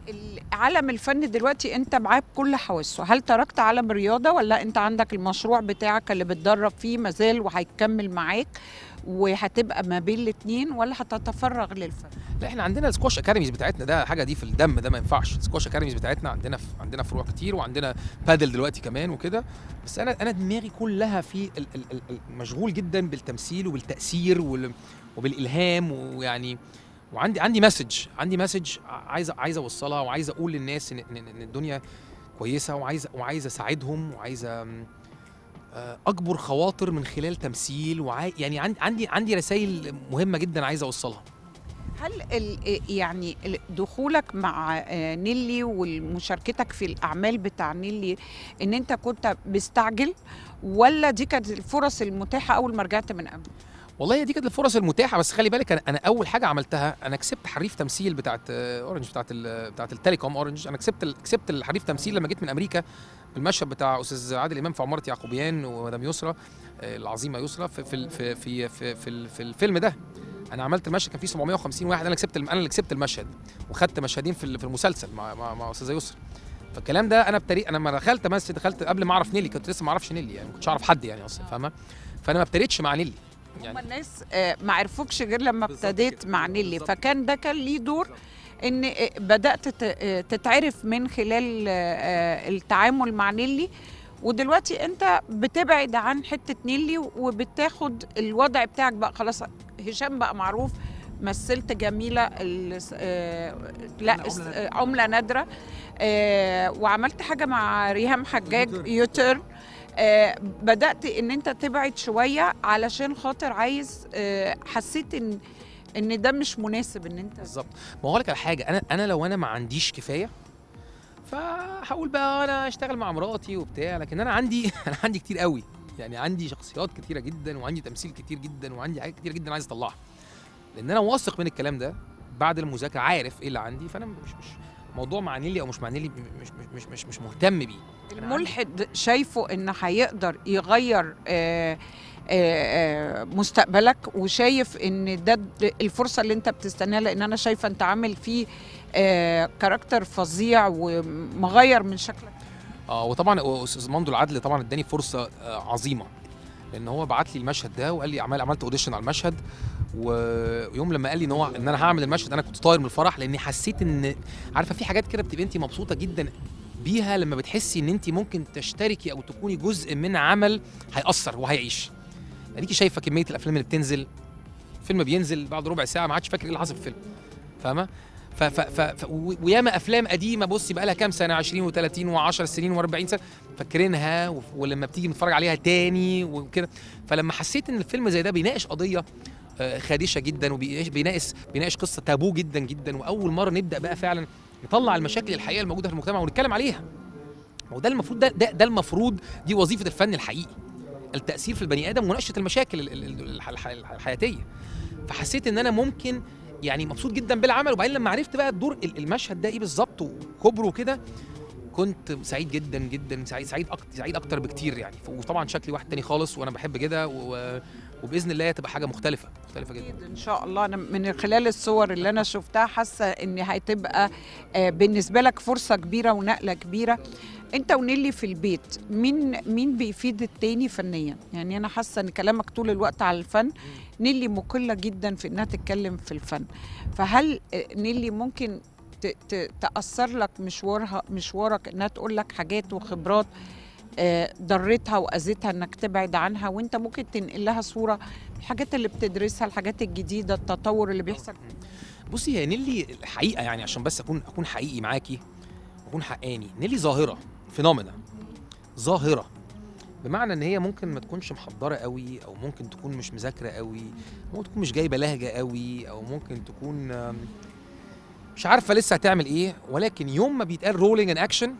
ال- عالم الفن دلوقتي انت معاه بكل حواسه هل تركت عالم الرياضه ولا انت عندك المشروع بتاعك اللي بتدرب فيه مازال وهيكمل معاك وهتبقى ما بين الاثنين ولا هتتفرغ للفن لا احنا عندنا السكواش اكاديميز بتاعتنا ده حاجه دي في الدم ده ما ينفعش السكواش اكاديميز بتاعتنا عندنا في عندنا فروع كتير وعندنا بادل دلوقتي كمان وكده بس انا انا دماغي كلها في ال- ال- ال- ال- مشغول جدا بالتمثيل وبالتاثير وال- وبالالهام ويعني وعندي عندي مسج عندي مسج عايز عايز اوصلها وعايز اقول للناس ان ان إن الدنيا كويسه وعايز وعايز اساعدهم وعايز أم، آه، اكبر خواطر من خلال تمثيل وعاي يعني عندي عندي عندي رسائل مهمه جدا عايز اوصلها هل ال- يعني ال- دخولك مع آه، نيلي ومشاركتك في الاعمال بتاع نيلي ان انت كنت مستعجل ولا دي كانت الفرص المتاحه اول ما رجعت من امريكا والله هي دي كانت الفرص المتاحه بس خلي بالك انا انا اول حاجه عملتها انا كسبت حريف تمثيل بتاعت آه، اورنج بتاعت ال- بتاعت التليكوم اورنج انا كسبت ال- كسبت الحريف تمثيل لما جيت من امريكا المشهد بتاع استاذ عادل امام في عماره يعقوبيان ومدام يسرى آه، العظيمه يسرى في في في في في, في, ال- في الفيلم ده انا عملت المشهد كان فيه 750 واحد انا كسبت الم- انا اللي كسبت المشهد وخدت مشهدين في ال- في المسلسل مع مع, مع استاذه يسرى فالكلام ده انا بطريق انا لما دخلت امثل دخلت قبل ما اعرف نيلي كنت لسه ما اعرفش نيلي يعني ما كنتش اعرف حد يعني اصلا فاهمه فانا ما ابتديتش مع نيلي هم الناس آه، ما عرفوكش غير لما بالظبط ابتديت كده، مع نيلي بالظبط. فكان ده كان ليه دور ان آه، بدات ت- آه، تتعرف من خلال آه، آه، التعامل مع نيلي ودلوقتي انت بتبعد عن حته نيلي وبتاخد الوضع بتاعك بقى خلاص هشام بقى معروف مثلت جميله ال- آه، لا اس- آه، عمله نادره آه، وعملت حاجه مع ريهام حجاج يوتيرن آه، بدات ان انت تبعد شويه علشان خاطر عايز آه، حسيت ان ان ده مش مناسب ان انت بالظبط ما هو لك على حاجه انا انا لو انا ما عنديش كفايه فهقول بقى انا اشتغل مع مراتي وبتاع لكن انا عندي انا عندي كتير قوي يعني عندي شخصيات كتيره جدا وعندي تمثيل كتير جدا وعندي حاجات كتير جدا عايز اطلعها لان انا واثق من الكلام ده بعد المذاكره عارف ايه اللي عندي فانا مش مش موضوع مع نيلي او مش مع نيلي مش مش مش مش, مش مهتم بيه الملحد شايفه ان هيقدر يغير آه، آه، آه، مستقبلك وشايف ان ده د- الفرصه اللي انت بتستناها لان انا شايفه انت عامل فيه آه، كاركتر فظيع ومغير من شكلك اه وطبعا استاذ مندو العدل طبعا اداني فرصه آه، عظيمه لان هو بعت لي المشهد ده وقال لي عمال عملت اوديشن على المشهد ويوم لما قال لي ان هو ان انا هعمل المشهد انا كنت طاير من الفرح لاني حسيت ان عارفه في حاجات كده بتبقى انت مبسوطه جدا بيها لما بتحسي ان انت ممكن تشتركي او تكوني جزء من عمل هيأثر وهيعيش اديكي شايفه كميه الافلام اللي بتنزل فيلم بينزل بعد ربع ساعه ما عادش فاكر ايه اللي حصل في الفيلم فاهمه ف ف ف ف و- وياما افلام قديمه بصي بقى لها كام سنه 20 و30 و10 سنين و40 سنه فاكرينها و- ولما بتيجي نتفرج عليها تاني وكده فلما حسيت ان الفيلم زي ده بيناقش قضيه آه، خادشه جدا وبيناقش بيناقش بيناقش قصه تابو جدا جدا واول مره نبدا بقى فعلا نطلع المشاكل الحقيقيه الموجوده في المجتمع ونتكلم عليها وده المفروض ده ده, ده المفروض دي وظيفه الفن الحقيقي التاثير في البني ادم ومناقشه المشاكل ال- ال- الح- الح- الحياتيه فحسيت ان انا ممكن يعني مبسوط جدا بالعمل وبعدين لما عرفت بقى الدور ال- المشهد ده ايه بالظبط وكبره كده كنت سعيد جدا جدا سعيد سعيد اكتر سعيد اكتر بكتير يعني وطبعا شكلي واحد تاني خالص وانا بحب كده و- وباذن الله تبقى حاجه مختلفه مختلفه جدا أكيد ان شاء الله انا من خلال الصور اللي انا شفتها حاسه ان هتبقى آه، بالنسبه لك فرصه كبيره ونقله كبيره انت ونيلي في البيت مين مين بيفيد التاني فنيا يعني انا حاسه ان كلامك طول الوقت على الفن نيلي مقله جدا في انها تتكلم في الفن فهل آه، نيلي ممكن ت- ت- تاثر لك مشوارها مشوارك انها تقول لك حاجات وخبرات آه، ضرتها واذتها انك تبعد عنها وانت ممكن تنقل لها صوره الحاجات اللي بتدرسها الحاجات الجديده التطور اللي بيحصل بصي هي نيلي الحقيقه يعني عشان بس اكون اكون حقيقي معاكي اكون حقاني نيلي ظاهره فينومينا ظاهره بمعنى ان هي ممكن ما تكونش محضره قوي او ممكن تكون مش مذاكره قوي ممكن تكون مش جايبه لهجه قوي او ممكن تكون آم، مش عارفه لسه هتعمل ايه ولكن يوم ما بيتقال رولينج ان اكشن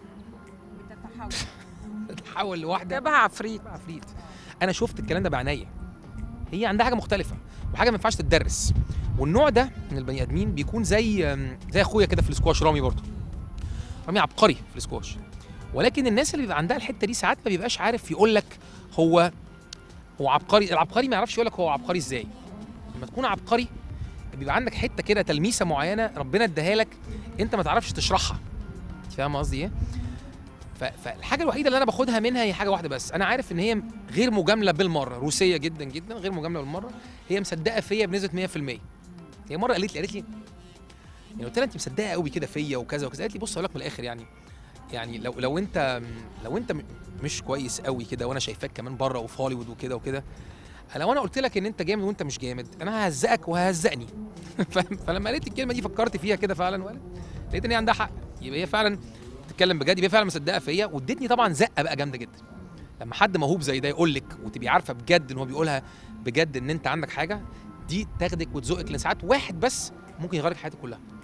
تتحول لواحده جابها عفريت بقى عفريت انا شفت الكلام ده بعينيا هي عندها حاجه مختلفه وحاجه ما ينفعش تتدرس والنوع ده من البني ادمين بيكون زي زي اخويا كده في السكواش رامي برضه رامي عبقري في السكواش ولكن الناس اللي بيبقى عندها الحته دي ساعات ما بيبقاش عارف يقول لك هو هو عبقري العبقري ما يعرفش يقول لك هو عبقري ازاي لما تكون عبقري بيبقى عندك حته كده تلميسه معينه ربنا اداها لك انت ما تعرفش تشرحها انت فاهم قصدي ايه ف- فالحاجه الوحيده اللي انا باخدها منها هي حاجه واحده بس انا عارف ان هي غير مجامله بالمره روسيه جدا جدا غير مجامله بالمره هي مصدقه فيا بنسبه 100% هي مره قالت لي قالت لي يعني قلت لها انت مصدقه قوي كده فيا وكذا وكذا قالت لي بص اقول لك من الاخر يعني يعني لو لو انت لو انت م- مش كويس قوي كده وانا شايفاك كمان بره وفي هوليوود وكده وكده لو انا قلت لك ان انت جامد وانت مش جامد انا ههزقك وههزقني فاهم؟ فلما قالت لي الكلمه دي فكرت فيها كده فعلا ولا لقيت ان هي عندها حق يبقى هي فعلا بتتكلم بجد يبقى هي فعلا مصدقه فيا وادتني طبعا زقه بقى جامده جدا لما حد موهوب زي ده يقول لك وتبقي عارفه بجد ان هو بيقولها بجد ان انت عندك حاجه دي تاخدك وتزقك لساعات واحد بس ممكن يغيرك حياتك كلها